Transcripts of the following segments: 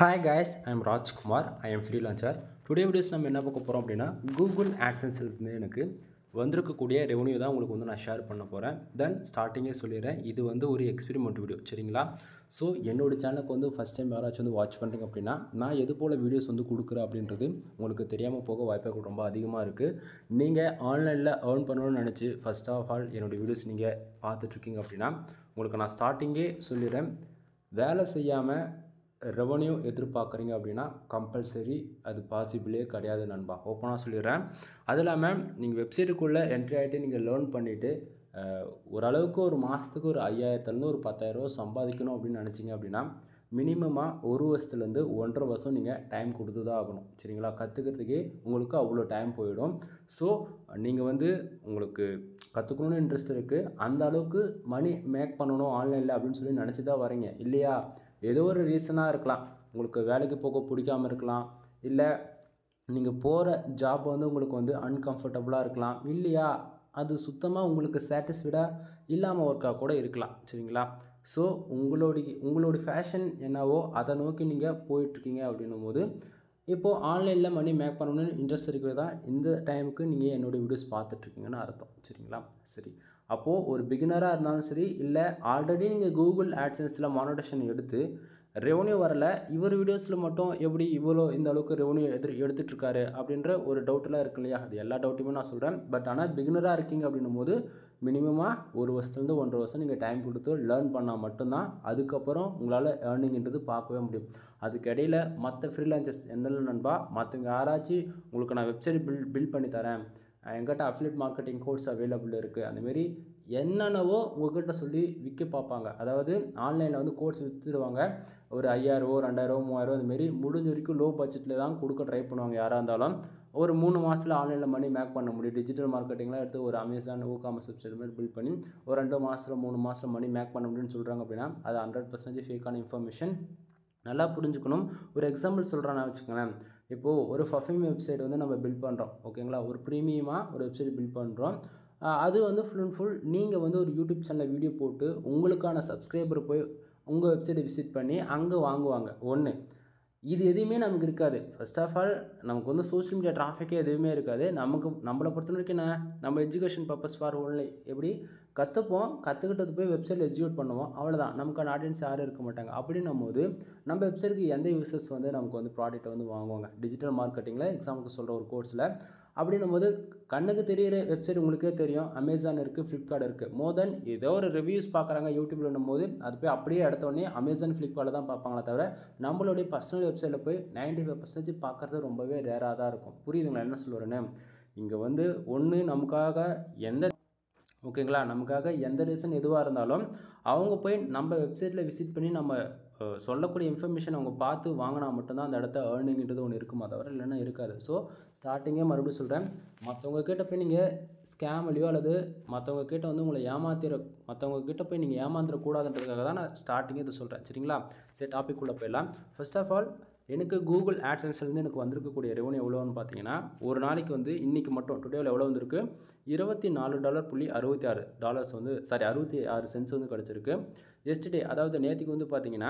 hi guys I'm Rajkumar I am freelancer today videos நம்ம என்ன பார்க்க போகிறோம் அப்படின்னா கூகுள் ஆக்சன்ஸ்லேருந்து எனக்கு வந்திருக்கக்கூடிய ரெவன்யூ தான் உங்களுக்கு வந்து நான் ஷேர் பண்ண போகிறேன் தென் ஸ்டார்டிங்கே சொல்லிடுறேன் இது வந்து ஒரு எக்ஸ்பெரிமெண்ட் வீடியோ சரிங்களா ஸோ என்னோட சேனலுக்கு வந்து ஃபஸ்ட் டைம் யாராச்சும் வந்து வாட்ச் பண்ணுறீங்க அப்படின்னா நான் எது போல் வீடியோஸ் வந்து கொடுக்குறேன் அப்படின்றது உங்களுக்கு தெரியாமல் போக வாய்ப்புகள் ரொம்ப அதிகமாக இருக்குது நீங்கள் ஆன்லைனில் ஏர்ன் பண்ணணும்னு நினச்சி ஃபஸ்ட் ஆஃப் ஆல் என்னோடய வீடியோஸ் நீங்கள் பார்த்துட்ருக்கீங்க அப்படின்னா உங்களுக்கு நான் ஸ்டார்டிங்கே சொல்லிடுறேன் வேலை செய்யாமல் ரெவன்யூ எதிர்பார்க்குறீங்க அப்படின்னா கம்பல்சரி அது பாசிபிளே கிடையாது நண்பா ஓப்பனாக சொல்லிடுறேன் அது இல்லாமல் நீங்கள் வெப்சைட்டுக்குள்ளே என்ட்ரி ஆகிட்டு நீங்கள் லேர்ன் பண்ணிவிட்டு ஓரளவுக்கு ஒரு மாதத்துக்கு ஒரு ஐயாயிரத்துலேருந்து ஒரு பத்தாயிரரூவா சம்பாதிக்கணும் அப்படின்னு நினச்சிங்க அப்படின்னா மினிமமாக ஒரு வருஷத்துலேருந்து ஒன்றரை வருஷம் நீங்கள் டைம் கொடுத்து தான் ஆகணும் சரிங்களா கற்றுக்கிறதுக்கே உங்களுக்கு அவ்வளோ டைம் போயிடும் ஸோ நீங்கள் வந்து உங்களுக்கு கற்றுக்கணும்னு இன்ட்ரெஸ்ட் இருக்குது அந்த அளவுக்கு மணி மேக் பண்ணணும் ஆன்லைனில் அப்படின்னு சொல்லி நினச்சி தான் வரீங்க இல்லையா ஏதோ ஒரு ரீசனாக இருக்கலாம் உங்களுக்கு வேலைக்கு போக பிடிக்காம இருக்கலாம் இல்லை நீங்கள் போகிற ஜாப் வந்து உங்களுக்கு வந்து அன்கம்ஃபர்டபுளாக இருக்கலாம் இல்லையா அது சுத்தமாக உங்களுக்கு சாட்டிஸ்ஃபைடாக இல்லாமல் ஒர்க்காக கூட இருக்கலாம் சரிங்களா ஸோ உங்களுடைய உங்களுடைய ஃபேஷன் என்னவோ அதை நோக்கி நீங்கள் போயிட்டுருக்கீங்க அப்படின்னும் போது இப்போது ஆன்லைனில் மணி மேக் பண்ணணும்னு இன்ட்ரெஸ்ட் இருக்கிறது தான் இந்த டைமுக்கு நீங்கள் என்னோடய வீடியோஸ் பார்த்துட்ருக்கீங்கன்னு அர்த்தம் சரிங்களா சரி அப்போது ஒரு பிகினராக இருந்தாலும் சரி இல்லை ஆல்ரெடி நீங்கள் கூகுள் ஆட்சன்ஸில் மானிட்டேஷன் எடுத்து ரெவன்யூ வரல இவர் வீடியோஸில் மட்டும் எப்படி இவ்வளோ இந்த அளவுக்கு ரெவன்யூ எதிர் எடுத்துகிட்ருக்காரு அப்படின்ற ஒரு டவுட்டெலாம் இருக்கு இல்லையா அது எல்லா டவுட்டையுமே நான் சொல்கிறேன் பட் ஆனால் பிகினராக இருக்கீங்க அப்படின்னும் போது மினிமமாக ஒரு வருஷத்துலேருந்து ஒன்றரை வருஷம் நீங்கள் டைம் கொடுத்து லேர்ன் பண்ணால் மட்டும்தான் அதுக்கப்புறம் உங்களால் ஏர்னிங்ன்றது பார்க்கவே முடியும் அதுக்கு இடையில் மற்ற ஃப்ரீலான்சஸ் எந்த நண்பா மற்றவங்க யாராச்சும் உங்களுக்கு நான் வெப்சைட் பில் பில் பண்ணி தரேன் எங்கிட்ட அஃபிலியேட் மார்க்கெட்டிங் கோர்ஸ் அவைலபிள் இருக்குது அந்தமாரி என்னென்னவோ உங்கள்கிட்ட சொல்லி விற்க பார்ப்பாங்க அதாவது ஆன்லைனில் வந்து கோர்ஸ் விற்றுடுவாங்க ஒரு ஐயாயிரரூவா ரெண்டாயிரரூவா மூவாயிரரூவா அதுமாரி முடிஞ்ச வரைக்கும் லோ பட்ஜெட்டில் தான் கொடுக்க ட்ரை பண்ணுவாங்க யாராக இருந்தாலும் ஒரு மூணு மாதத்தில் ஆன்லைனில் மணி மேக் பண்ண முடியும் டிஜிட்டல் மார்க்கெட்டிங்லாம் எடுத்து ஒரு அமேசான் ஊ காமர்ஸ் வெப்சைட் மாதிரி பில்ட் பண்ணி ஒரு ரெண்டு மாதத்தில் மூணு மாதத்தில் மணி மேக் பண்ண முடியும்னு சொல்கிறாங்க அப்படின்னா அது ஹண்ட்ரட் பர்சன்டேஜ் ஃபேக்கான இன்ஃபர்மேஷன் நல்லா புரிஞ்சுக்கணும் ஒரு எக்ஸாம்பிள் சொல்கிறேன் வச்சுக்கோங்களேன் இப்போது ஒரு பர்ஃப்யூம் வெப்சைட் வந்து நம்ம பில்ட் பண்ணுறோம் ஓகேங்களா ஒரு ப்ரீமியமாக ஒரு வெப்சைட் பில்ட் பண்ணுறோம் அது வந்து ஃபுல் அண்ட் ஃபுல் நீங்கள் வந்து ஒரு யூடியூப் சேனலில் வீடியோ போட்டு உங்களுக்கான சப்ஸ்கிரைபர் போய் உங்கள் வெப்சைட்டை விசிட் பண்ணி அங்கே வாங்குவாங்க ஒன்று இது எதுவுமே நமக்கு இருக்காது ஃபர்ஸ்ட் ஆஃப் ஆல் நமக்கு வந்து சோஷியல் மீடியா டிராஃபிக்கே எதுவுமே இருக்காது நமக்கு நம்மளை பொறுத்த வரைக்கும் என்ன நம்ம எஜுகேஷன் பர்பஸ் ஃபார் ஒன்லி எப்படி கற்றுப்போம் கற்றுக்கிட்டது போய் வெப்சைட்டில் எக்ஸிக்யூட் பண்ணுவோம் அவ்வளோதான் நமக்கான ஆடியன்ஸ் யாரும் இருக்க மாட்டாங்க அப்படின்னும் போது நம்ம வெப்சைட்டுக்கு எந்த யூசர்ஸ் வந்து நமக்கு வந்து ப்ராடக்ட்டை வந்து வாங்குவாங்க டிஜிட்டல் மார்க்கெட்டிங்கில் எக்ஸாம்பிளுக்கு சொல்கிற ஒரு கோர்ஸில் அப்படின்னும் போது கண்ணுக்கு தெரியிற வெப்சைட் உங்களுக்கே தெரியும் அமேசான் இருக்குது ஃப்ளிப்கார்ட் இருக்குது மோர் தென் ஏதோ ஒரு ரிவ்யூஸ் பார்க்குறாங்க யூடியூப்லன்னும் போது அது போய் அப்படியே எடுத்த உடனே அமேசான் ஃப்ளிப்கார்ட்டில் தான் பார்ப்பாங்களே தவிர நம்மளுடைய பர்சனல் வெப்சைட்டில் போய் நைன்டி ஃபைவ் பர்சன்டேஜ் பார்க்குறது ரொம்பவே ரேராக தான் இருக்கும் புரியுதுங்களா என்ன சொல்லுறேன்னு இங்கே வந்து ஒன்று நமக்காக எந்த ஓகேங்களா நமக்காக எந்த ரீசன் எதுவாக இருந்தாலும் அவங்க போய் நம்ம வெப்சைட்டில் விசிட் பண்ணி நம்ம சொல்லக்கூடிய இன்ஃபர்மேஷன் அவங்க பார்த்து வாங்கினா மட்டும்தான் அந்த இடத்த ஏர்னிங்கிறது ஒன்று இருக்குமா தவிர இல்லைன்னா இருக்காது ஸோ ஸ்டார்டிங்கே மறுபடியும் சொல்கிறேன் மற்றவங்க கிட்ட போய் நீங்கள் ஸ்கேம்லையோ அல்லது மற்றவங்க கிட்ட வந்து உங்களை ஏமாத்திர மற்றவங்க கிட்ட போய் நீங்கள் ஏமாந்துடக்கூடாதுன்றதுக்காக தான் நான் ஸ்டார்டிங்கே இதை சொல்கிறேன் சரிங்களா சரி டாபிக் உள்ளே போயிடலாம் ஃபர்ஸ்ட் ஆஃப் ஆல் எனக்கு கூகுள் ஆட்சன்ஸ்லேருந்து எனக்கு வந்திருக்கக்கூடிய ரெவன்யூ எவ்வளோன்னு பார்த்தீங்கன்னா ஒரு நாளைக்கு வந்து இன்றைக்கி மட்டும் டுடேவில் எவ்வளோ வந்திருக்கு இருபத்தி நாலு டாலர் புள்ளி அறுபத்தி ஆறு டாலர்ஸ் வந்து சாரி அறுபத்தி ஆறு சென்ஸ் வந்து கிடச்சிருக்கு எஸ்டே அதாவது நேற்றுக்கு வந்து பார்த்தீங்கன்னா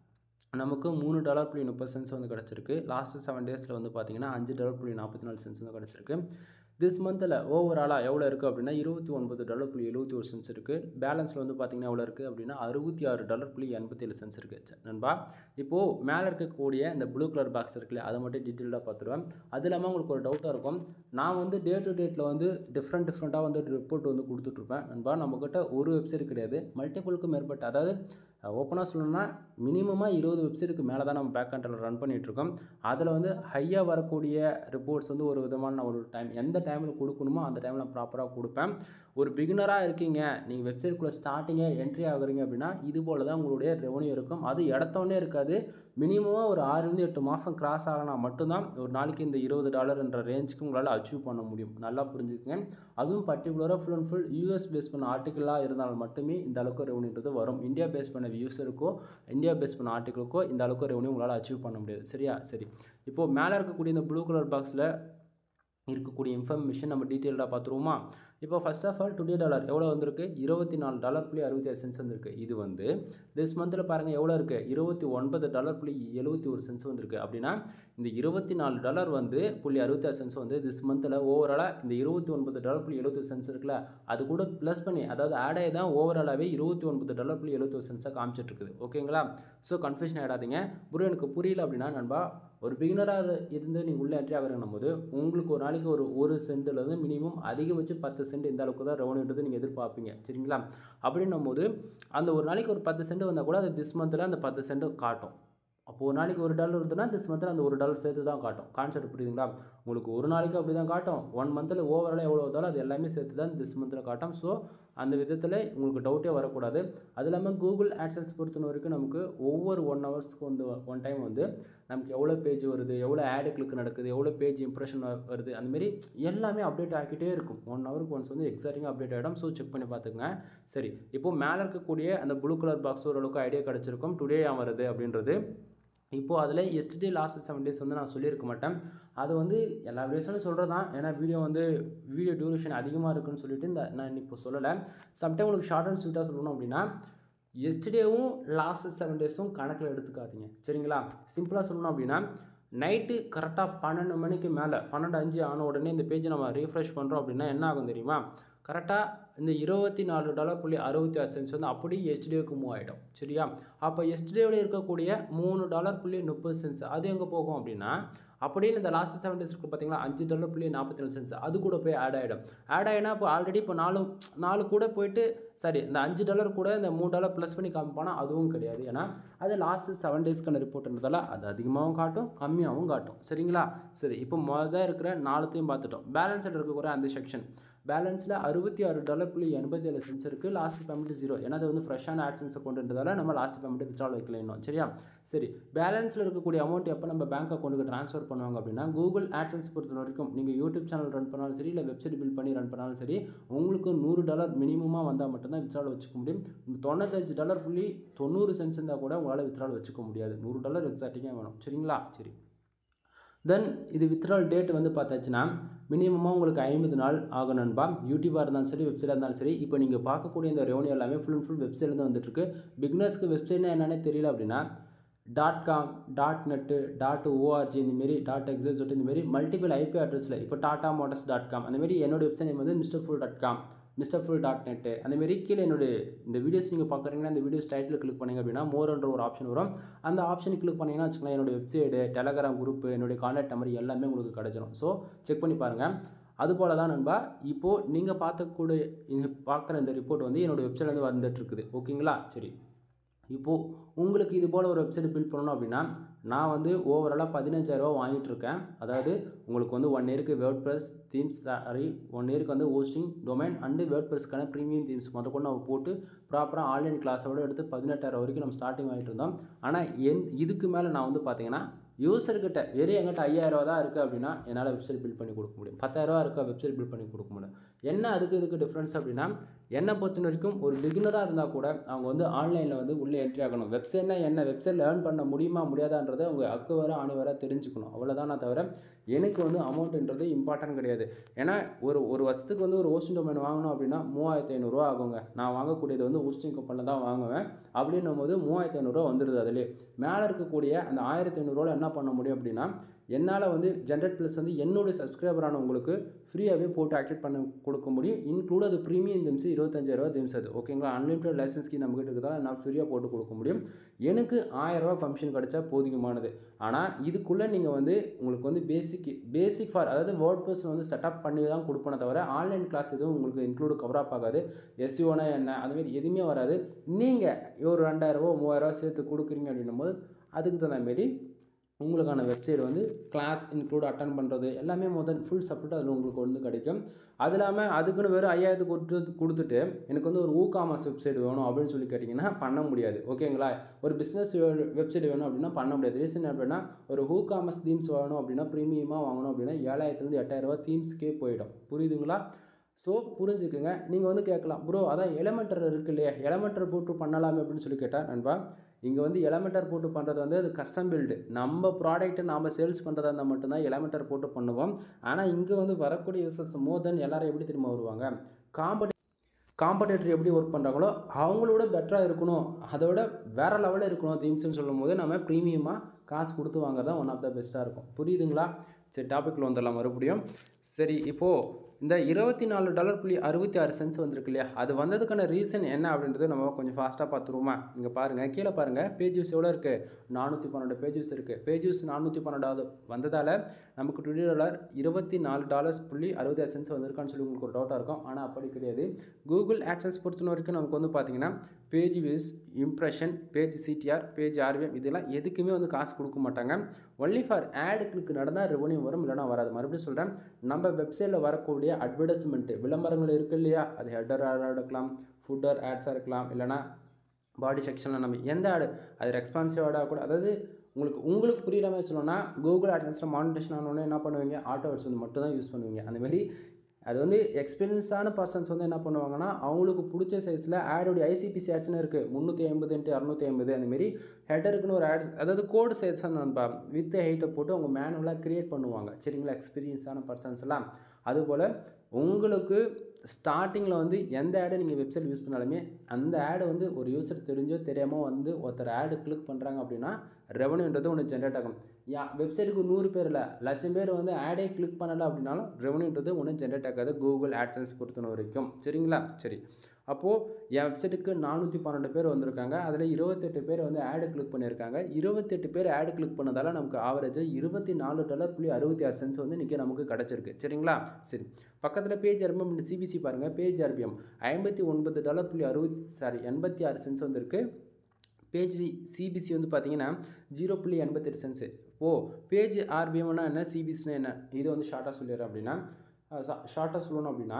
நமக்கு மூணு டாலர் புள்ளி முப்பது சென்ஸ் வந்து கிடச்சிருக்கு லாஸ்ட்டு செவன் டேஸில் வந்து பார்த்தீங்கன்னா அஞ்சு டாலர் புள்ளி நாற்பத்தி நாலு சென்ஸ் வந்து கிடச்சிருக்கு திஸ் மந்தில் ஓவராலாக எவ்வளோ இருக்குது அப்படின்னா இருபத்தி ஒன்பது டாலர் புள்ளி எழுபத்தி ஒரு சென்ஸ் இருக்குது பேலன்ஸில் வந்து பார்த்திங்கன்னா எவ்வளோ இருக்குது அப்படின்னா அறுபத்தி ஆறு டாலர் புள்ளி எண்பத்தேழு சென்ஸ் இருக்குது நண்பா இப்போது மேலே இருக்கக்கூடிய இந்த ப்ளூ கலர் பாக்ஸ் இருக்குல்ல அதை மட்டும் டீட்டெயிலாக பார்த்துருவேன் அது இல்லாமல் உங்களுக்கு ஒரு டவுட்டாக இருக்கும் நான் வந்து டே டு டேட்டில் வந்து டிஃப்ரெண்ட் டிஃப்ரெண்ட்டாக வந்து ரிப்போர்ட் வந்து கொடுத்துட்ருப்பேன் நண்பா நம்மக்கிட்ட ஒரு வெப்சைட் கிடையாது மல்டிபிளுக்கு மேற்பட்ட அதாவது ஓப்பனாக சொல்லணும்னா மினிமமாக இருபது வெப்சைட்டுக்கு மேலே தான் நம்ம பேக் கண்ட்ரில் ரன் பண்ணிகிட்ருக்கோம் அதில் வந்து ஹையாக வரக்கூடிய ரிப்போர்ட்ஸ் வந்து ஒரு விதமான ஒரு டைம் எந்த டைமில் கொடுக்கணுமோ அந்த டைமில் ப்ராப்பராக கொடுப்பேன் ஒரு பிகினராக இருக்கீங்க நீங்கள் வெப்சைட்குள்ளே ஸ்டார்டிங்கே என்ட்ரி ஆகுறீங்க அப்படின்னா இது போல் தான் உங்களுடைய ரெவன்யூ இருக்கும் அது இடத்தோடனே இருக்காது மினிமமாக ஒரு ஆறுலேருந்து எட்டு மாதம் கிராஸ் ஆகினா மட்டும்தான் ஒரு நாளைக்கு இந்த இருபது டாலர்ன்ற ரேஞ்சுக்கு உங்களால் அச்சீவ் பண்ண முடியும் நல்லா புரிஞ்சுக்கங்க அதுவும் பர்டிகுலராக full and full US base பண்ண ஆர்டிக்கலாக இருந்தால் மட்டுமே இந்த அளவுக்கு ரெவன்யூன்றது வரும் இந்தியா பேஸ் பண்ண யூஸருக்கோ இந்தியா பேஸ் பண்ண ஆர்டிக்கலுக்கோ இந்த அளவுக்கு ரெவன்யூ உங்களால் அச்சீவ் பண்ண முடியாது சரியா சரி இப்போது மேலே இருக்கக்கூடிய இந்த ப்ளூ கலர் பாக்ஸில் இருக்கக்கூடிய இன்ஃபர்மேஷன் நம்ம டீட்டெயில்டாக பார்த்துருவோமா இப்போ first of all today dollar எவ்வளோ வந்திருக்கு இருபத்தி நாலு டாலர் புள்ளி அறுபத்தி ஏழு சென்ஸ் வந்திருக்கு இது வந்து திஸ் மந்தில் பாருங்கள் எவ்வளோ இருக்குது இருபத்தி ஒன்பது டாலர் புள்ளி எழுபத்தி ஒரு சென்ஸ் வந்திருக்கு அப்படின்னா இந்த இருபத்தி நாலு டாலர் வந்து புள்ளி அறுபத்தாறு சென்ஸ் வந்து திஸ் மந்தில் ஓவராலாக இந்த இருபத்தி ஒன்பது டாலர் புள்ளி எழுபத்தி சென்ஸ் இருக்குல்ல அது கூட ப்ளஸ் பண்ணி அதாவது ஆட் ஆகி தான் ஓவராலாகவே இருபத்தி ஒன்பது டாலர் புள்ளி எழுபத்தி ஒரு சென்ஸாக காமிச்சிட்ருக்குது ஓகேங்களா ஸோ கன்ஃபியூஷன் ஆகிடாதீங்க ப்ரோ எனக்கு புரியல அப்படின்னா நண்பா ஒரு பிகினராக இருந்து நீங்கள் உள்ளே என்ட்ரி ஆகிறனும் போது உங்களுக்கு ஒரு நாளைக்கு ஒரு ஒரு சென்ட்லேருந்து மினிமம் அதிகபட்சம் பத்து சென்ட் இந்த அளவுக்கு தான் ரெவன்யூன்றது நீங்கள் எதிர்பார்ப்பீங்க சரிங்களா அப்படின்னும் போது அந்த ஒரு நாளைக்கு ஒரு பத்து சென்ட் வந்தால் கூட அது திஸ் மந்தில் அந்த பத்து சென்ட் காட்டும் அப்போது ஒரு நாளைக்கு ஒரு டாலர் வருதுன்னா திஸ் மந்தில் அந்த ஒரு டாலர் சேர்த்து தான் காட்டும் கான்செப்ட் புரியுதுங்களா உங்களுக்கு ஒரு நாளைக்கு அப்படி தான் காட்டும் ஒன் மந்தில் ஓவராலாக எவ்வளோ வந்தாலும் அது எல்லாமே சேர்த்து தான் திஸ் மந்தில் காட்டும் ஸோ அந்த விதத்தில் உங்களுக்கு டவுட்டே வரக்கூடாது அது இல்லாமல் கூகுள் ஆட்சன்ஸ் பொறுத்த வரைக்கும் நமக்கு ஒவ்வொரு ஒன் ஹவர்ஸ்க்கு வந்து ஒன் டைம் வந்து நமக்கு எவ்வளோ பேஜ் வருது எவ்வளோ ஆடு கிளிக் நடக்குது எவ்வளோ பேஜ் இம்ப்ரெஷன் வருது அந்தமாரி எல்லாமே அப்டேட் ஆகிக்கிட்டே இருக்கும் ஒன் ஹவருக்கு ஒன்ஸ் வந்து எக்ஸாக்டிங்காக அப்டேட் ஆகிடும் ஸோ செக் பண்ணி பார்த்துக்கங்க சரி இப்போது மேலே இருக்கக்கூடிய அந்த ப்ளூ கலர் பாக்ஸ் ஓரளவுக்கு ஐடியா கிடச்சிருக்கும் டுடே ஏன் வருது அப்படின்றது இப்போது அதில் எஸ்டே லாஸ்ட் செவன் டேஸ் வந்து நான் சொல்லியிருக்க மாட்டேன் அது வந்து எல்லா வீடியோஸும் சொல்கிறது தான் ஏன்னா வீடியோ வந்து வீடியோ டியூரேஷன் அதிகமாக இருக்குன்னு சொல்லிட்டு இந்த நான் இப்போ சொல்லலை சம்டைம் உங்களுக்கு ஷார்ட் அண்ட் ஸ்வீட்டாக சொல்லணும் அப்படின்னா எஸ்டேவும் லாஸ்ட் செவன் டேஸும் கணக்கில் எடுத்துக்காதீங்க சரிங்களா சிம்பிளாக சொல்லணும் அப்படின்னா நைட்டு கரெக்டாக பன்னெண்டு மணிக்கு மேலே பன்னெண்டு அஞ்சு ஆன உடனே இந்த பேஜை நம்ம ரீஃப்ரெஷ் பண்ணுறோம் அப்படின்னா என்ன ஆகும் தெரியுமா கரெக்டாக இந்த இருபத்தி நாலு டாலர் புள்ளி அறுபத்தி ஆறு சென்ஸ் வந்து அப்படியே எஸ்டிடியோக்கு மூவ் ஆகிடும் சரியா அப்போ எஸ்டிடியோவில் இருக்கக்கூடிய மூணு டாலர் புள்ளி முப்பது சென்ஸ் அது எங்கே போகும் அப்படின்னா அப்படியே இந்த லாஸ்ட் செவன் டேஸ் இருக்குது பார்த்தீங்களா அஞ்சு டாலர் புள்ளி நாற்பத்தி நாலு சென்ஸ் அது கூட போய் ஆட் ஆகிடும் ஆட் ஆகினா இப்போ ஆல்ரெடி இப்போ நாலு நாலு கூட போயிட்டு சரி இந்த அஞ்சு டாலர் கூட இந்த மூணு டாலர் ப்ளஸ் பண்ணி காமிப்பானா அதுவும் கிடையாது ஏன்னா அது லாஸ்ட் செவன் டேஸ்க்கான ரிப்போர்ட்ன்றதால அது அதிகமாகவும் காட்டும் கம்மியாகவும் காட்டும் சரிங்களா சரி இப்போ மொதல் இருக்கிற நாலுத்தையும் பார்த்துட்டோம் பேலன்ஸில் இருக்கக்கூடிய அந்த செக்ஷன் பேலன்ஸில் அறுபத்தி ஆறு டாலர் புள்ளி எண்பத்தி ஏழு சென்ஸ் இருக்குது லாஸ்ட் பேமெண்ட் ஜீரோ ஏன்னா அது வந்து ஃப்ரெஷ்ஷான ஆட்சன்ஸை கொண்டுன்றதால நம்ம லாஸ்ட் பேமெண்ட் வித்ட்ரால் வைக்கல இன்னும் சரியா சரி பேலன்ஸில் இருக்கக்கூடிய அமௌண்ட் எப்போ நம்ம பேங்க் அக்கௌண்ட்டுக்கு ட்ரான்ஸ்ஃபர் பண்ணுவாங்க அப்படின்னா கூகுள் ஆட்சன்ஸ் பொறுத்த வரைக்கும் நீங்கள் யூடியூப் சேனல் ரன் பண்ணாலும் சரி இல்லை வெப்சைட் பில் பண்ணி ரன் பண்ணாலும் சரி உங்களுக்கு நூறு டாலர் மினிமமாக வந்தால் மட்டும்தான் வித்ட்ரால் வச்சுக்க முடியும் தொண்ணூத்தஞ்சு டாலர் புள்ளி தொண்ணூறு சென்ஸ் இருந்தால் கூட உங்களால் வித்ட்ரால் வச்சுக்க முடியாது நூறு டாலர் எக்ஸாக்டிங்காக வேணும் சரிங்களா சரி தென் இது வித்ட்ரால் டேட் வந்து பார்த்தாச்சுன்னா மினிமமாக உங்களுக்கு ஐம்பது நாள் ஆகும் நண்பா யூடியூபாக இருந்தாலும் சரி வெப்சைட்டாக இருந்தாலும் சரி இப்போ நீங்கள் பார்க்கக்கூடிய இந்த ரெவன்யூ எல்லாமே ஃபுல் அண்ட் ஃபுல் வெப்சைட்லேருந்து வந்துட்டுருக்கு பிக்னர்ஸ்க்கு வெப்சைட்னா என்னென்னே தெரியல அப்படின்னா dot com dot net dot ORG இந்தமாரி டாட் எக்ஸஸ் இந்தமாரி மல்டிபிள் ஐபி அட்ரஸில் இப்போ டாடா மோட்டர்ஸ் டாட் காம் அந்தமாரி என்னோட வெப்சைட் நேம் வந்து mister full dot com mister full dot net அந்தமாரி கீழே என்னுடைய இந்த வீடியோஸ் நீங்கள் பார்க்குறீங்கன்னா இந்த வீடியோஸ் டைட்டில் கிளிக் பண்ணிங்க அப்படின்னா மோர்ன்ற ஒரு ஆப்ஷன் வரும் அந்த ஆப்ஷன் கிளிக் பண்ணிங்கன்னா வச்சுக்கலாம் என்னோடய வெப்சைடு டெலகிராம் குரூப் என்னுடைய கான்டாக்ட் நம்பர் எல்லாமே உங்களுக்கு கிடச்சிரும் ஸோ செக் பண்ணி பாருங்கள் அதுபோல் தான் நண்பா இப்போது நீங்கள் பார்க்கக்கூடிய இந்த பார்க்குற இந்த ரிப்போர்ட் வந்து என்னோடய வெப்சைட்லேருந்து வந்துட்டுருக்குது ஓகேங்களா சரி இப்போது உங்களுக்கு இது போல் ஒரு வெப்சைட் பில்ட் பண்ணணும் அப்படின்னா நான் வந்து ஓவராலாக பதினஞ்சாயிரரூவா வாங்கிட்டு இருக்கேன் அதாவது உங்களுக்கு வந்து ஒன் இயருக்கு WordPress themes sorry one இயருக்கு வந்து ஹோஸ்டிங் டொமைன் அண்டு வேர்ட் ப்ரெஸ்க்கான ப்ரீமியம் தீம்ஸ் மொதல் கொண்டு நம்ம போட்டு ப்ராப்பராக ஆன்லைன் கிளாஸோட எடுத்து பதினெட்டாயிரம் வரைக்கும் நம்ம ஸ்டார்டிங் வாங்கிட்டு இருந்தோம் ஆனால் என் இதுக்கு மேலே நான் வந்து பார்த்தீங்கன்னா யூசர்கிட்ட வெறும் எங்கிட்ட ஐயாயிரரூவா தான் இருக்குது அப்படின்னா என்னால் வெப்சைட் பில்ட் பண்ணி கொடுக்க முடியும் பத்தாயிரரூவா இருக்கா வெப்சைட் பில்ட் பண்ணி கொடுக்க முடியும் என்ன அதுக்கு இதுக்கு டிஃப்ரென்ஸ் அப்படின்னா என்னை பொறுத்த வரைக்கும் ஒரு பிகினராக இருந்தால் கூட அவங்க வந்து ஆன்லைனில் வந்து உள்ளே என்ட்ரி ஆகணும் வெப்சைட்னா என்ன வெப்சைட்டில் ஏர்ன் பண்ண முடியுமா முடியாதான்றதை அவங்க அக்கு வர ஆணி வர தெரிஞ்சுக்கணும் அவ்வளோதான் நான் தவிர எனக்கு வந்து அமௌண்ட்டுன்றது இம்பார்ட்டன்ட் கிடையாது ஏன்னா ஒரு ஒரு வருஷத்துக்கு வந்து ஒரு ஹோஸ்டிங் டொமைன் வாங்கணும் அப்படின்னா மூவாயிரத்தி ஐநூறுரூவா ஆகுங்க நான் வாங்கக்கூடியது வந்து ஹோஸ்டிங் கம்பெனியில் தான் வாங்குவேன் அப்படின்னும் போது மூவாயிரத்தி ஐநூறுரூவா வந்துடுது அதிலே மேலே இருக்கக்கூடிய அந்த ஆயிரத்தி ஐநூறுரூவா என்ன பண்ண முடியும் அப்படின்னா என்னால் வந்து ஜென்ரேட் ப்ளஸ் வந்து என்னுடைய சப்ஸ்கிரைபரான உங்களுக்கு ஃப்ரீயாகவே போட்டு ஆக்டிவேட் பண்ண கொடுக்க முடியும் இன்க்ளூட் அது ப்ரீமியம் திம்ஸ் இருபத்தஞ்சாயிரரூவா திம்ஸ் அது ஓகேங்களா அன்லிமிட்டட் லைசன்ஸ் கீ நம்மகிட்ட இருக்கிறதால நான் ஃப்ரீயாக போட்டு கொடுக்க முடியும் எனக்கு ஆயிரரூவா கமிஷன் கிடச்சா போதுமானது ஆனால் இதுக்குள்ளே நீங்கள் வந்து உங்களுக்கு வந்து பேசிக் பேசிக் ஃபார் அதாவது வேர்ட் ப்ளஸ் வந்து செட்டப் பண்ணி தான் கொடுப்பனே தவிர ஆன்லைன் கிளாஸ் எதுவும் உங்களுக்கு இன்க்ளூட் கவர் அப் ஆகாது எஸ்யூனா என்ன அதுமாரி எதுவுமே வராது நீங்கள் ஒரு ரெண்டாயிரரூவா மூவாயிரரூவா சேர்த்து கொடுக்குறீங்க அப்படின்னும் போது அதுக்கு தகுந்த மாரி உங்களுக்கான வெப்சைட் வந்து கிளாஸ் இன்க்ளூட் அட்டன் பண்ணுறது எல்லாமே முதல் ஃபுல் சப்போர்ட் அதில் உங்களுக்கு வந்து கிடைக்கும் அது இல்லாமல் அதுக்குன்னு வெறும் ஐயாயிரத்துக்கு கொடுத்து கொடுத்துட்டு எனக்கு வந்து ஒரு ஊ காமர்ஸ் வெப்சைட் வேணும் அப்படின்னு சொல்லி கேட்டிங்கன்னா பண்ண முடியாது ஓகேங்களா ஒரு பிஸ்னஸ் வெப்சைட் வேணும் அப்படின்னா பண்ண முடியாது ரீசன் அப்படின்னா ஒரு ஹூ காமர்ஸ் தீம்ஸ் வேணும் அப்படின்னா ப்ரீமியமாக வாங்கணும் அப்படின்னா ஏழாயிரத்துலேருந்து எட்டாயிரரூபா தீம்ஸ்க்கே போயிடும் புரியுதுங்களா ஸோ புரிஞ்சுக்குங்க நீங்கள் வந்து கேட்கலாம் ப்ரோ அதான் எலமெண்டர் இருக்கு இல்லையா எலமெண்டர் போட்டு பண்ணலாமே அப்படின்னு சொல்லி கேட்டால் நண்பா இங்கே வந்து எலமெண்டர் போட்டு பண்ணுறது வந்து அது கஸ்டம் பில்டு நம்ம ப்ராடக்ட்டை நாம் சேல்ஸ் பண்ணுறதா இருந்தால் மட்டும்தான் எலமெண்டர் போட்டு பண்ணுவோம் ஆனால் இங்கே வந்து வரக்கூடிய யூசர்ஸ் மோர் தென் எல்லாரும் எப்படி திரும்ப வருவாங்க காம்படி காம்படேட்டர் எப்படி ஒர்க் பண்ணுறாங்களோ அவங்களோட பெட்டராக இருக்கணும் அதோட வேறு லெவலில் இருக்கணும் தீம்ஸ்னு சொல்லும் போது நம்ம ப்ரீமியமாக காசு கொடுத்து வாங்குறது தான் ஒன் ஆஃப் த பெஸ்ட்டாக இருக்கும் புரியுதுங்களா சரி டாப்பிக்கில் வந்துடலாம் மறுபடியும் சரி இப்போது இந்த இருபத்தி நாலு டாலர் புள்ளி அறுபத்தி ஆறு சென்ஸ் வந்திருக்கு இல்லையா அது வந்ததுக்கான ரீசன் என்ன அப்படின்றது நம்ம கொஞ்சம் ஃபாஸ்ட்டாக பார்த்துருவோமா இங்கே பாருங்கள் கீழே பாருங்கள் பேஜ் யூஸ் எவ்வளோ இருக்குது நானூற்றி பன்னெண்டு பேஜ் யூஸ் இருக்குது பேஜ் யூஸ் நானூற்றி பன்னெண்டாவது வந்ததால் நமக்கு டுவெண்ட்டி டாலர் இருபத்தி நாலு டாலர்ஸ் புள்ளி அறுபத்தி ஆறு சென்ஸ் வந்திருக்கான்னு சொல்லி உங்களுக்கு ஒரு டவுட்டாக இருக்கும் ஆனால் அப்படி கிடையாது கூகுள் ஆக்சஸ் பொறுத்த வரைக்கும் நமக்கு வந்து பார்த்தீங்கன்னா page views impression page CTR page RVM இதெல்லாம் எதுக்குமே வந்து காசு கொடுக்க மாட்டாங்க ஒன்லி ஃபார் ஆடுகளுக்கு நடந்தால் ரெவன்யூ வரும் இல்லைனா வராது மறுபடியும் சொல்கிறேன் நம்ம வெப்சைட்டில் வரக்கூடிய அட்வர்டைஸ்மெண்ட்டு விளம்பரங்கள் இருக்குது இல்லையா அது ஹெட்டர் ஆடாக இருக்கலாம் ஃபுட்டர் ஆட்ஸாக இருக்கலாம் இல்லைனா பாடி செக்ஷனில் நம்ம எந்த ஆடு அது ரெஸ்பான்சிவ் ஆடாக கூட அதாவது உங்களுக்கு உங்களுக்கு புரியுற மாதிரி சொல்லணும்னா கூகுள் ஆட்சன்ஸில் மானிட்டேஷன் ஆனோடனே என்ன பண்ணுவீங்க ஆட்டோ ஆட்ஸ் வந்து மட்டும் தான் யூஸ் பண்ணுவீங்க அந்தமாரி அது வந்து எக்ஸ்பீரியன்ஸான பர்சன்ஸ் வந்து என்ன பண்ணுவாங்கன்னா அவங்களுக்கு பிடிச்ச சைஸில் ஆடோடைய ஐசிபிசி ஆட்ஸ்னு இருக்குது முந்நூற்றி ஐம்பது இன்ட்டு அறநூற்றி ஐம்பது அந்தமாரி ஹெட்டருக்குன்னு ஒரு ஆட்ஸ் அதாவது கோடு சைஸ் நண்பா வித் ஹைட்டை போட்டு அவங்க மேனுவலாக க்ரியேட் பண்ணுவாங்க சரிங்களா எக்ஸ்பீரியன்ஸான பர்சன்ஸ் எல்லாம் அதுபோல் உங்களுக்கு ஸ்டார்டிங்கில் வந்து எந்த ஆடை நீங்கள் வெப்சைட் யூஸ் பண்ணாலுமே அந்த ஆடை வந்து ஒரு யூசர் தெரிஞ்சோ தெரியாமல் வந்து ஒருத்தர் ஆடு கிளிக் பண்ணுறாங்க அப்படின்னா ரெவன்யூன்றது ஒன்று ஜென்ரேட் ஆகும் யா வெப்சைட்டுக்கு நூறு பேர் இல்லை லட்சம் பேர் வந்து ஆடே கிளிக் பண்ணலை அப்படின்னாலும் ரெவன்யூன்றது ஒன்றும் ஜென்ரேட் ஆகாது கூகுள் ஆட்சன்ஸ் பொறுத்தன வரைக்கும் சரிங்களா சரி அப்போது என் வெப்சைட்டுக்கு நானூற்றி பன்னெண்டு பேர் வந்திருக்காங்க அதில் இருபத்தெட்டு பேர் வந்து ஆடு கிளிக் பண்ணியிருக்காங்க இருபத்தெட்டு பேர் ஆடு கிளிக் பண்ணதால் நமக்கு ஆவரேஜாக இருபத்தி நாலு டாலர் புள்ளி அறுபத்தி ஆறு சென்ஸ் வந்து இன்றைக்கி நமக்கு கிடச்சிருக்கு சரிங்களா சரி பக்கத்தில் பேஜ் ஆர்பிஎம் சிபிசி பாருங்கள் பேஜ் ஆர்பிஎம் ஐம்பத்தி ஒன்பது டாலர் புள்ளி அறுபத்தி சாரி எண்பத்தி ஆறு சென்ஸ் வந்திருக்கு பேஜ் சிபிசி வந்து பார்த்தீங்கன்னா ஜீரோ புள்ளி எண்பத்தெட்டு சென்ஸு ஓ பேஜ் ஆர்பிஎம்னா என்ன சிபிசினா என்ன இது வந்து ஷார்ட்டாக சொல்லிடுறேன் அப்படின்னா ஷார்ட்டாக சொல்லணும் அப்படின்னா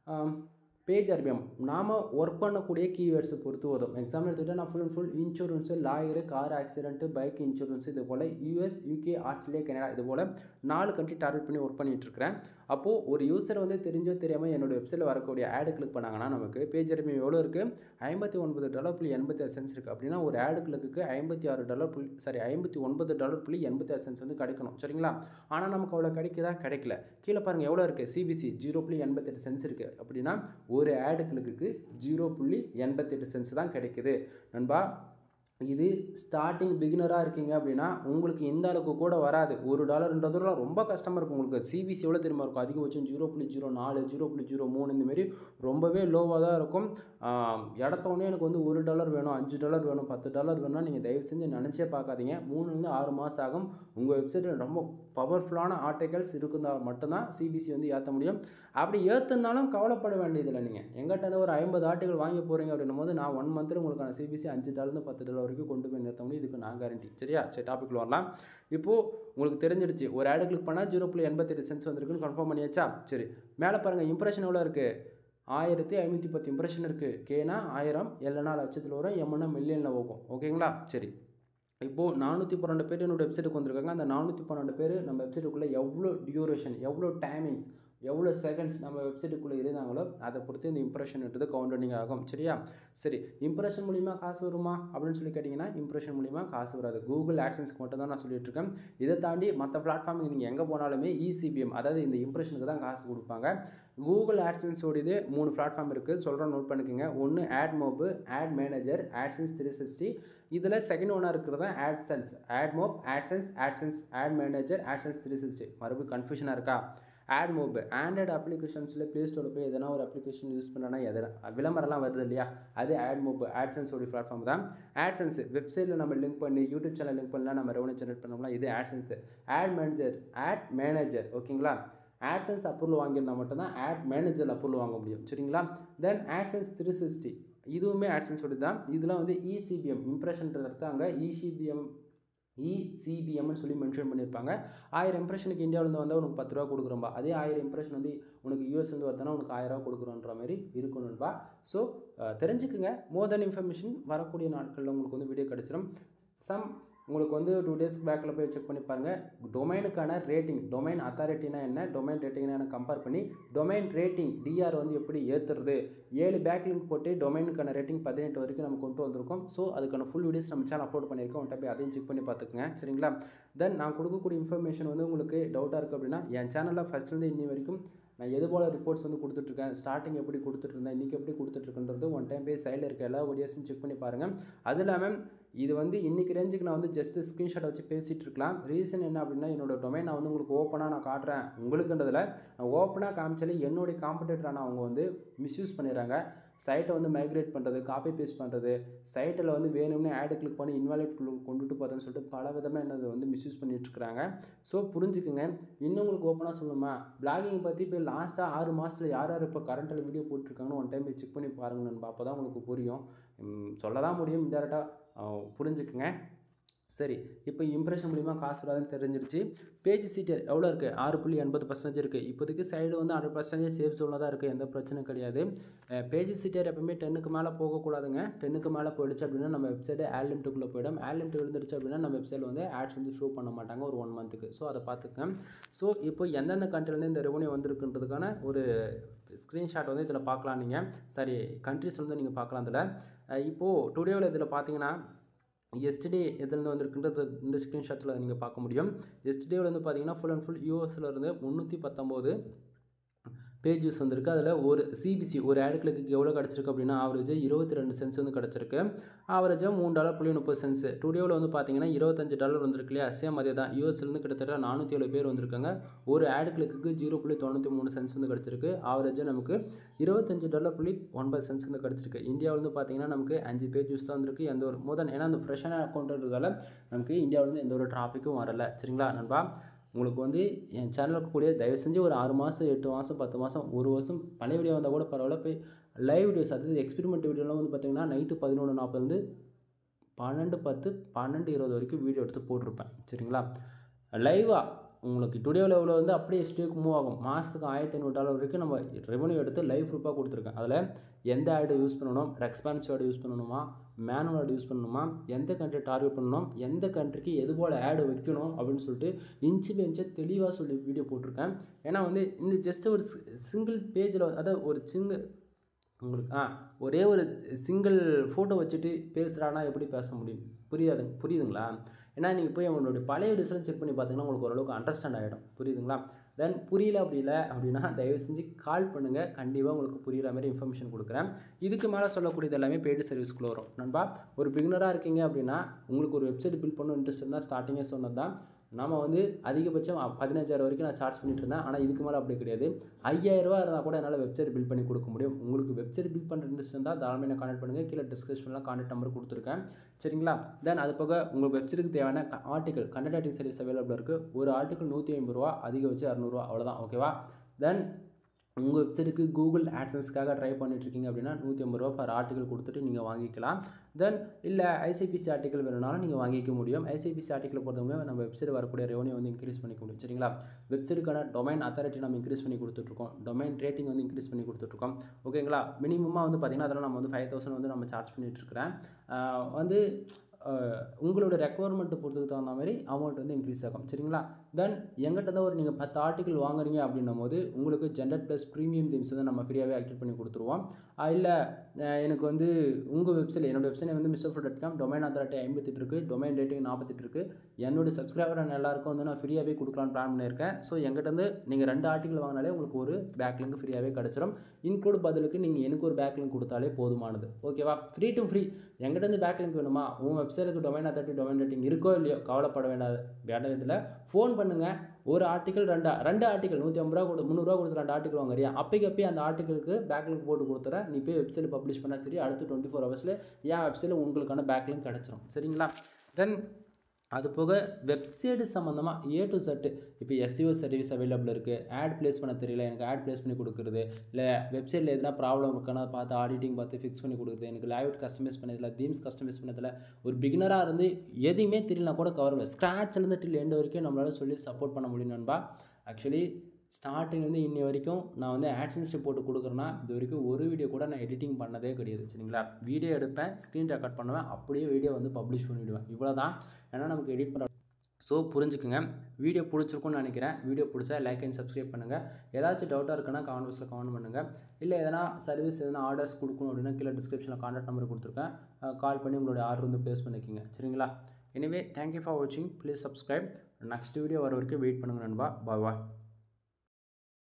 பேஜ் ஆர்பிஎம் நாம் ஒர்க் பண்ணக்கூடிய கீவேர்ட்ஸை பொறுத்து வரும் எக்ஸாம்பிள் எடுத்துக்கிட்டால் நான் full and full insurance lawyer car accident bike insurance இது போல் யூஎஸ் யூகே ஆஸ்திரேலியா கனடா இது போல் நாலு கண்ட்ரி டார்கெட் பண்ணி ஒர்க் பண்ணிகிட்டு இருக்கிறேன் அப்போது ஒரு யூசர் வந்து தெரிஞ்சோ தெரியாமல் என்னோட வெப்சைட்டில் வரக்கூடிய ஆடு கிளிக் பண்ணாங்கன்னா நமக்கு பேஜ் ஆர்பிஎம் எவ்வளோ இருக்குது ஐம்பத்தி ஒன்பது டாலர் புள்ளி எண்பத்தி ஆறு சென்ஸ் இருக்குது அப்படின்னா ஒரு ஆடு கிளிக்கு ஐம்பத்தி ஆறு டாலர் புள்ளி சாரி ஐம்பத்தி ஒன்பது டாலர் புள்ளி எண்பத்தி ஆறு சென்ஸ் வந்து கிடைக்கணும் சரிங்களா ஆனால் நமக்கு அவ்வளோ கிடைக்குதா கிடைக்கல கீழே பாருங்கள் எவ்வளோ இருக்குது சிபிசி ஜீரோ புள்ளி எண்பத்தெட்டு சென்ஸ் இருக்குது அப்படின்னா ஒரு ஆடு கிளிக்கு ஜீரோ புள்ளி எண்பத்தெட்டு சென்ஸ் தான் கிடைக்குது நண்பா இது ஸ்டார்டிங் பிகினராக இருக்கீங்க அப்படின்னா உங்களுக்கு இந்த அளவுக்கு கூட வராது ஒரு டாலர்ன்றதுலாம் ரொம்ப கஷ்டமாக இருக்கும் உங்களுக்கு சிபிசி எவ்வளோ தெரியுமா இருக்கும் அதிகபட்சம் ஜீரோ புள்ளி ஜீரோ நாலு ஜீரோ புள்ளி ஜீரோ மூணு இந்தமாரி ரொம்பவே லோவாக தான் இருக்கும் இடத்தோடனே எனக்கு வந்து ஒரு டாலர் வேணும் அஞ்சு டாலர் வேணும் பத்து டாலர் வேணும்னா நீங்கள் தயவு செஞ்சு நினச்சே பார்க்காதீங்க மூணுலேருந்து ஆறு மாதம் ஆகும் உங்கள் வெப்சைட்டில் ரொம்ப பவர்ஃபுல்லான ஆர்டிகல்ஸ் இருந்தால் மட்டும்தான் சிபிசி வந்து ஏற்ற முடியும் அப்படி ஏற்றுனாலும் கவலைப்பட வேண்டியதில்லை நீங்கள் எங்கிட்ட இருந்து ஒரு ஐம்பது ஆர்டிகல் வாங்கி போகிறீங்க அப்படின்னும் போது நான் ஒன் மந்த்தில் உங்களுக்கான சிபிசி அஞ்சு டாலர்ந்து பத்து டாலர் வரைக்கும் கொண்டு போய் நிறுத்த முடியும் இதுக்கு நான் கேரண்டி சரியா சரி டாப்பிக்கில் வரலாம் இப்போது உங்களுக்கு தெரிஞ்சிடுச்சு ஒரு ஆடு கிளிக் பண்ணால் ஜீரோ புள்ளி எண்பத்தெட்டு சென்ஸ் வந்திருக்குன்னு கன்ஃபார்ம் பண்ணியாச்சா சரி மேலே பாருங்கள் இம்ப்ரெஷன் எவ்வளோ இருக்குது ஆயிரத்தி ஐநூற்றி பத்து இம்ப்ரெஷன் இருக்குது கேனா ஆயிரம் எல்லைனா லட்சத்தில் வரும் எம்னா மில்லியனில் போகும் ஓகேங்களா சரி இப்போது நானூற்றி பன்னெண்டு பேர் என்னோட வெப்சைட்டுக்கு வந்திருக்காங்க அந்த நானூற்றி பன்னெண்டு பேர் நம்ம வெப்சைட்டுக்குள்ளே எவ்வளோ டியூரேஷன் எவ்வளோ டைமிங்ஸ் எவ்வளோ செகண்ட்ஸ் நம்ம வெப்சைட்டுக்குள்ளே இருந்தாங்களோ அதை பொறுத்து இந்த இம்ப்ரெஷன்ன்றது கவுண்டனிங் ஆகும் சரியா சரி இம்ப்ரெஷன் மூலிமா காசு வருமா அப்படின்னு சொல்லி கேட்டிங்கன்னா இம்ப்ரெஷன் மூலிமா காசு வராது கூகுள் ஆக்ஷன்ஸ்க்கு மட்டும் தான் நான் சொல்லிட்டு இருக்கேன் இதை தாண்டி மற்ற பிளாட்ஃபார்முக்கு நீங்கள் எங்கே போனாலுமே இசிபிஎம் அதாவது இந்த இம்ப்ரெஷனுக்கு தான் காசு கொடுப்பாங்க கூகுள் ஆட்சன்ஸோடது மூணு பிளாட்ஃபார்ம் இருக்குது சொல்கிறேன் நோட் பண்ணிக்கோங்க ஒன்று AdMob ad manager AdSense three sixty இதில் செகண்ட் ஒன்னாக இருக்கிறது தான் AdSense AdMob AdSense AdSense ad manager AdSense three sixty மறுபடியும் கன்ஃபியூஷனாக இருக்கா ஆட் மோப் ஆண்ட்ராய்டு அப்ளிகேஷன்ஸில் ப்ளே ஸ்டோரில் போய் எதனா ஒரு அப்ளிகேஷன் யூஸ் பண்ணனா எதனா விளம்பரம்லாம் வருது இல்லையா அது ஆட் மோப் ஆட்சன்ஸோடைய பிளாட்ஃபார்ம் தான் ஆட்சன்ஸ் வெப்சைட்டில் நம்ம லிங்க் பண்ணி யூடியூப் சேனல் லிங்க் பண்ணலாம் நம்ம ரெவன்யூ ஜெனரேட் பண்ணோம்னா இது AdSense ad manager ad manager ஓகேங்களா ஆட்சன்ஸ் அப்ரூவல் வாங்கியிருந்தால் மட்டும்தான் ஆட் மேனேஜர் அப்ரூவல் வாங்க முடியும் சரிங்களா தென் ஆட்சன்ஸ் த்ரீ சிக்ஸ்டி இதுவுமே ஆட்சன்ஸோட தான் இதில் வந்து இசிபிஎம் இம்ப்ரெஷன்றது அங்கே இசிபிஎம் இசிபிஎம்னு சொல்லி மென்ஷன் பண்ணியிருப்பாங்க ஆயிரம் இம்ப்ரெஷனுக்கு இந்தியாவிலேருந்து வந்தால் உனக்கு பத்து ரூபா கொடுக்குறோம்பா அதே ஆயிரம் இம்ப்ரெஷன் வந்து உனக்கு யூஎஸ்லேருந்து வருதுன்னா உனக்கு ஆயிரம் ரூபா கொடுக்குறோன்ற மாதிரி இருக்கணும்பா ஸோ தெரிஞ்சுக்குங்க மோர் தென் இன்ஃபர்மேஷன் வரக்கூடிய நாட்களில் உங்களுக்கு வந்து வீடியோ கிடச்சிரும் சம் உங்களுக்கு வந்து டூ டேஸ்க்கு பேக்கில் போய் செக் பண்ணி பாருங்கள் டொமைனுக்கான ரேட்டிங் டொமைன் அத்தாரிட்டினா என்ன டொமைன் ரேட்டிங்னா என்ன கம்பேர் பண்ணி டொமைன் ரேட்டிங் டிஆர் வந்து எப்படி ஏற்றுறது ஏழு பேக் லிங்க் போட்டு டொமைனுக்கான ரேட்டிங் பதினெட்டு வரைக்கும் நம்ம கொண்டு வந்திருக்கோம் ஸோ அதுக்கான ஃபுல் வீடியோஸ் நம்ம சேனல் அப்லோட் பண்ணியிருக்கோம் உன்ட்ட போய் அதையும் செக் பண்ணி பார்த்துக்குங்க சரிங்களா தென் நான் கொடுக்கக்கூடிய இன்ஃபர்மேஷன் வந்து உங்களுக்கு டவுட்டாக இருக்குது அப்படின்னா என் சேனலில் ஃபஸ்ட்லேருந்து இன்னி வரைக்கும் நான் எது போல் ரிப்போர்ட்ஸ் வந்து கொடுத்துட்ருக்கேன் ஸ்டார்டிங் எப்படி கொடுத்துட்ருந்தேன் இன்றைக்கி எப்படி கொடுத்துட்ருக்குன்றது ஒன் டைம் போய் சைடில் இருக்க எல்லா வீடியோஸும் செக் பண்ணி பாருங்கள் அது இல்லாமல் இது வந்து இன்றைக்கி ரேஞ்சுக்கு நான் வந்து ஜஸ்ட் ஸ்க்ரீன்ஷாட் வச்சு பேசிகிட்டு இருக்கலாம் ரீசன் என்ன அப்படின்னா என்னோட டொமைன் நான் வந்து உங்களுக்கு ஓப்பனாக நான் காட்டுறேன் உங்களுக்குன்றதில் நான் ஓப்பனாக காமிச்சாலே என்னுடைய காம்படிட்டரான அவங்க வந்து மிஸ்யூஸ் பண்ணிடுறாங்க சைட்டை வந்து மைக்ரேட் பண்ணுறது காப்பி பேஸ்ட் பண்ணுறது சைட்டில் வந்து வேணும்னே ஆடு கிளிக் பண்ணி இன்வாலிட் கொண்டுட்டு போகிறேன்னு சொல்லிட்டு பல விதமாக என்னது வந்து மிஸ்யூஸ் பண்ணிகிட்ருக்குறாங்க ஸோ புரிஞ்சுக்குங்க இன்னும் உங்களுக்கு ஓப்பனாக சொல்லணுமா பிளாகிங் பற்றி இப்போ லாஸ்ட்டாக ஆறு மாதத்தில் யார் யார் இப்போ கரண்ட்டில் வீடியோ போட்டிருக்காங்கன்னு ஒன் டைம் செக் பண்ணி பாருங்க நண்பா அப்போ தான் உங்களுக்கு புரியும் சொல்ல தான் முடியும் இன்டெரக்டாக புரிஞ்சுக்குங்க சரி இப்போ இம்ப்ரெஷன் மூலிமா காசு வராதுன்னு தெரிஞ்சிருச்சு பேஜ் சீட்டர் எவ்வளோ இருக்குது ஆறு புள்ளி எண்பது பர்சன்டேஜ் இருக்குது இப்போதைக்கு சைடு வந்து ஹண்ட்ரட் பர்சன்டேஜ் சேஃப் ஜோனில் தான் இருக்குது எந்த பிரச்சனையும் கிடையாது பேஜ் சீட்டர் எப்பவுமே டென்னுக்கு மேலே போகக்கூடாதுங்க டென்னுக்கு மேலே போயிடுச்சு அப்படின்னா நம்ம வெப்சைட்டு ஆட் லிமிட்டுக்குள்ளே போயிடும் ஆட் லிமிட் விழுந்துருச்சு அப்படின்னா நம்ம வெப்சைட்டில் வந்து ஆட்ஸ் வந்து ஷோ பண்ண மாட்டாங்க ஒரு ஒன் மந்த்துக்கு ஸோ அதை பார்த்துக்கங்க ஸோ இப்போ எந்தெந்த கண்ட்ரிலேருந்து இந்த ரெவன்யூ வந்திருக்குன்றதுக்கான ஒரு ஸ்க்ரீன்ஷாட் வந்து இதில் பார்க்கலாம் நீங்கள் சரி கண்ட்ரிஸ் வந்து நீங்கள் பார்க்கலாம் இதில் இப்போது டுடேவில் இதில் பார்த்தீங்கன்னா எஸ்டே எதுலேருந்து வந்திருக்குன்றது இந்த ஸ்க்ரீன்ஷாட்டில் நீங்கள் பார்க்க முடியும் எஸ்டேவில் வந்து பார்த்தீங்கன்னா ஃபுல் அண்ட் ஃபுல் யூஎஸில் இருந்து முந்நூற்றி பத்தொம்போது பேஜஸ் வந்திருக்கு அதில் ஒரு சிபிசி ஒரு ஆடு கிளிக்கு எவ்வளோ கிடச்சிருக்கு அப்படின்னா ஆவரேஜாக இருபத்தி ரெண்டு சென்ஸ் வந்து கிடச்சிருக்கு ஆவரேஜாக மூணு டாலர் புள்ளி முப்பது சென்ஸ் டுடேவில் வந்து பார்த்தீங்கன்னா இருபத்தஞ்சு டாலர் வந்திருக்கு இல்லையா சேம் அதே தான் யூஎஸ்லேருந்து கிட்டத்தட்ட நானூற்றி ஏழு பேர் வந்திருக்காங்க ஒரு ஆடு கிளிக்கு ஜீரோ புள்ளி தொண்ணூற்றி மூணு சென்ஸ் வந்து கிடச்சிருக்கு ஆவரேஜாக நமக்கு இருபத்தஞ்சு டாலர் புள்ளி ஒன்பது சென்ஸ் வந்து கிடச்சிருக்கு இந்தியாவில் வந்து பார்த்தீங்கன்னா நமக்கு அஞ்சு பேஜஸ் தான் வந்திருக்கு எந்த ஒரு முதல் ஏன்னா அந்த ஃப்ரெஷ்ஷான அக்கௌண்ட்ன்றதால நமக்கு இந்தியாவிலேருந்து எந்த ஒரு டிராஃபிக்கும் வரல சரிங்களா நண்பா உங்களுக்கு வந்து என் சேனலுக்கு கூடிய தயவு செஞ்சு ஒரு ஆறு மாதம் எட்டு மாதம் பத்து மாதம் ஒரு வருஷம் பழைய வீடியோ வந்தால் கூட பரவாயில்ல போய் லைவ் வீடியோஸ் அதாவது எக்ஸ்பெரிமெண்ட் வீடியோலாம் வந்து பார்த்திங்கன்னா நைட்டு பதினொன்று நாற்பதுலேருந்து பன்னெண்டு பத்து பன்னெண்டு இருபது வரைக்கும் வீடியோ எடுத்து போட்டிருப்பேன் சரிங்களா லைவாக உங்களுக்கு டுடே லெவலில் வந்து அப்படியே ஸ்டேக்கு மூவ் ஆகும் மாதத்துக்கு ஆயிரத்தி ஐநூறு டாலர் வரைக்கும் நம்ம ரெவன்யூ எடுத்து லைவ் ப்ரூஃபாக கொடுத்துருக்கேன் அதில் எந்த ஆடு யூஸ் பண்ணணும் ரெஸ்பான்சிவ் ஆடு யூஸ் பண்ணணுமா மேனுவல் ஆடு யூஸ் பண்ணணுமா எந்த கண்ட்ரி டார்கெட் பண்ணணும் எந்த கண்ட்ரிக்கு எது போல் ஆடு வைக்கணும் அப்படின்னு சொல்லிட்டு இன்ச்சு பெஞ்சை தெளிவாக சொல்லி வீடியோ போட்டிருக்கேன் ஏன்னா வந்து இந்த ஜஸ்ட் ஒரு சிங்கிள் பேஜில் அதாவது ஒரு சிங்கிள் உங்களுக்கு ஆ ஒரே ஒரு சிங்கிள் ஃபோட்டோ வச்சுட்டு பேசுகிறானா எப்படி பேச முடியும் புரியாது புரியுதுங்களா ஏன்னா நீங்கள் போய் அவங்களுடைய பழைய வீடியோஸ்லாம் செக் பண்ணி பார்த்தீங்கன்னா உங்களுக்கு ஓரளவுக்கு அண்டர்ஸ்டாண்ட் ஆகிடும் புரியுதுங்களா தென் புரியல அப்படி இல்லை அப்படின்னா தயவு செஞ்சு கால் பண்ணுங்கள் கண்டிப்பாக உங்களுக்கு புரிகிற மாதிரி இன்ஃபர்மேஷன் கொடுக்குறேன் இதுக்கு மேலே சொல்லக்கூடியது எல்லாமே பெய்டு சர்வீஸ்க்குள்ளே வரும் நண்பா ஒரு பிகினராக இருக்கீங்க அப்படின்னா உங்களுக்கு ஒரு வெப்சைட் பில்ட் பண்ணணும் இன்ட்ரெஸ்ட் இருந்தால் ஸ்டார்டிங்கே சொன்னது தான் நம்ம வந்து அதிகபட்சம் பதினஞ்சாயிரம் வரைக்கும் நான் சார்ஜ் பண்ணிட்டு இருந்தேன் ஆனால் இதுக்கு மேலே அப்படி கிடையாது ஐயாயிரரூவா இருந்தால் கூட என்னால் வெப்சைட் பில்ட் பண்ணி கொடுக்க முடியும் உங்களுக்கு வெப்சைட் பில்ட் பண்ணுற இன்ட்ரெஸ்ட் இருந்தால் தாராளமாக என்ன கான்டெக்ட் பண்ணுங்கள் கீழே டிஸ்கிரிப்ஷனில் கான்டெக்ட் நம்பர் கொடுத்துருக்கேன் சரிங்களா தென் அது போக உங்கள் வெப்சைட்டுக்கு தேவையான article content writing service available இருக்குது ஒரு ஆர்டிக்கல் நூற்றி ஐம்பது ரூபா அதிகபட்சம் இரநூறுவா அவ்வளோதான் ஓகேவா தென் உங்கள் வெப்சைட்டுக்கு கூகுள் ஆட்சன்ஸ்க்காக ட்ரை பண்ணிட்டுருக்கீங்க அப்படின்னா நூற்றி ஐம்பது ரூபா ஃபார் ஆர்டிக்கல் கொடுத்துட்டு நீங்கள் வாங்கிக்கலாம் தென் இல்லை ஐசிபிசி ஆர்டிக்கல் வேணும்னாலும் நீங்கள் வாங்கிக்க முடியும் ஐசிபிசி ஆர்டிக்கல் பொறுத்தவரை நம்ம வெப்சைட் வரக்கூடிய ரெவன்யூ வந்து இன்க்ரீஸ் பண்ணிக்க முடியும் சரிங்களா வெப்சைட்டுக்கான டொமைன் அத்தாரிட்டி நம்ம இன்க்ரீஸ் பண்ணி கொடுத்துட்ருக்கோம் டொமைன் ரேட்டிங் வந்து இன்க்ரீஸ் பண்ணி கொடுத்துட்ருக்கோம் ஓகேங்களா மினிமமாக வந்து பார்த்திங்கன்னா அதெல்லாம் நம்ம வந்து ஃபைவ் தௌசண்ட் வந்து நம்ம சார்ஜ் பண்ணிகிட்ருக்கிறேன் வந்து உங்களோட ரெக்குவயர்மெண்ட்டு பொறுத்துக்கு தகுந்த மாதிரி அமௌண்ட் வந்து இன்க்ரீஸ் ஆகும் சரிங்களா தென் எங்கிட்ட தான் ஒரு நீங்கள் பத்து ஆர்டிக்கல் வாங்குறீங்க அப்படின்னும் போது உங்களுக்கு ஜென்ரட் ப்ளஸ் ப்ரீமியம் தீம்ஸ் வந்து நம்ம ஃப்ரீயாகவே ஆக்டிவேட் பண்ணி கொடுத்துருவோம் இல்லை எனக்கு வந்து உங்கள் வெப்சைட் என்னோடய வெப்சைட் வந்து mister dot com domain authority ஐம்பத்தெட்டு இருக்குது டொமைன் ரேட்டிங் நாற்பத்தெட்டு இருக்குது என்னோடய சப்ஸ்கிரைபர் எல்லாருக்கும் வந்து நான் ஃப்ரீயாகவே கொடுக்கலான்னு பிளான் பண்ணியிருக்கேன் ஸோ எங்கிட்ட வந்து நீங்கள் ரெண்டு ஆர்டிக்கல் வாங்கினாலே உங்களுக்கு ஒரு பேக் லிங்க் ஃப்ரீயாகவே கிடச்சிரும் இன்க்ளூட் பதிலுக்கு நீங்கள் எனக்கு ஒரு பேக் லிங்க் கொடுத்தாலே போதுமானது ஓகேவா ஃப்ரீ டு ஃப்ரீ எங்கிட்ட வந்து பேக் லிங்க் வேணுமா உங்கள் வெப்சைட்டுக்கு டொமைன் அத்தாரிட்டி டொமைன் ரேட்டிங் இருக்கோ இல்லையோ கவலைப்பட வேண்டாது வேண்டாம் இதில் ஃபோன் பண்ணுங்கள் ஒரு ஆர்டிக்கல் ரெண்டு ரெண்டு ஆர்டிக்கல் நூற்றி ஐம்பது ரூபா கொடு முந்நூறுரூவா கொடுத்து ரெண்டு ஆர்டிக்கல் வாங்குறியா அப்போக்கு அப்பயே அந்த ஆர்டிக்கலுக்கு பேக்லிங்க் போட்டு கொடுத்துறேன் நீ போய் வெப்சைட் பப்ளிஷ் பண்ணால் சரி அடுத்து டுவெண்ட்டி ஃபோர் ஹவர்ஸில் என் வெப்சைட்டில் உங்களுக்கான பேக்லிங்க் கிடச்சிரும் சரிங்களா தென் அது போக வெப்சைட் சம்மந்தமாக ஏ டு செட்டு இப்போ எஸ்இஓ சர்வீஸ் அவைலபிள் இருக்குது ஆட் ப்ளேஸ் பண்ண தெரியல எனக்கு ஆட் ப்ளேஸ் பண்ணி கொடுக்குறது இல்லை வெப்சைட்டில் எதுனா ப்ராப்ளம் இருக்கானா பார்த்து ஆடிட்டிங் பார்த்து ஃபிக்ஸ் பண்ணி கொடுக்குறது எனக்கு லேஅவுட் கஸ்டமைஸ் பண்ணதில்ல தீம்ஸ் கஸ்டமைஸ் பண்ணதில்ல ஒரு பிகினராக இருந்து எதுவுமே தெரியலனா கூட கவர் ஸ்க்ராட்ச்லேருந்து டில் எண்டு வரைக்கும் நம்மளால் சொல்லி சப்போர்ட் பண்ண முடியும் நண்பா ஆக்சுவலி ஸ்டார்டிங்லேருந்து இன்னி வரைக்கும் நான் வந்து ஆட்சன்ஸ் ரிப்போர்ட் கொடுக்குறேன்னா இது வரைக்கும் ஒரு வீடியோ கூட நான் எடிட்டிங் பண்ணதே கிடையாது சரிங்களா வீடியோ எடுப்பேன் ஸ்க்ரீன் ரெக்கார்ட் பண்ணுவேன் அப்படியே வீடியோ வந்து பப்ளிஷ் பண்ணிவிடுவேன் இவ்வளோ தான் ஏன்னா நமக்கு எடிட் பண்ணுற ஸோ புரிஞ்சுக்குங்க வீடியோ பிடிச்சிருக்கும்னு நினைக்கிறேன் வீடியோ பிடிச்சா லைக் அண்ட் சப்ஸ்கிரைப் பண்ணுங்கள் ஏதாச்சும் டவுட்டாக இருக்குன்னா கமெண்ட் பாக்ஸில் கமெண்ட் பண்ணுங்கள் இல்லை எதனா சர்வீஸ் எதனா ஆர்டர்ஸ் கொடுக்கணும் அப்படின்னா கீழே டிஸ்கிரிப்ஷனில் கான்டாக்ட் நம்பர் கொடுத்துருக்கேன் கால் பண்ணி உங்களுடைய ஆர்டர் வந்து ப்ளேஸ் பண்ணிக்கிங்க சரிங்களா எனிவே தேங்க்யூ ஃபார் வாட்சிங் ப்ளீஸ் சப்ஸ்கிரைப் நெக்ஸ்ட் வீடியோ வர வரைக்கும் வெயிட் பண்ணுங்கள் நண்பா பாய் பாய்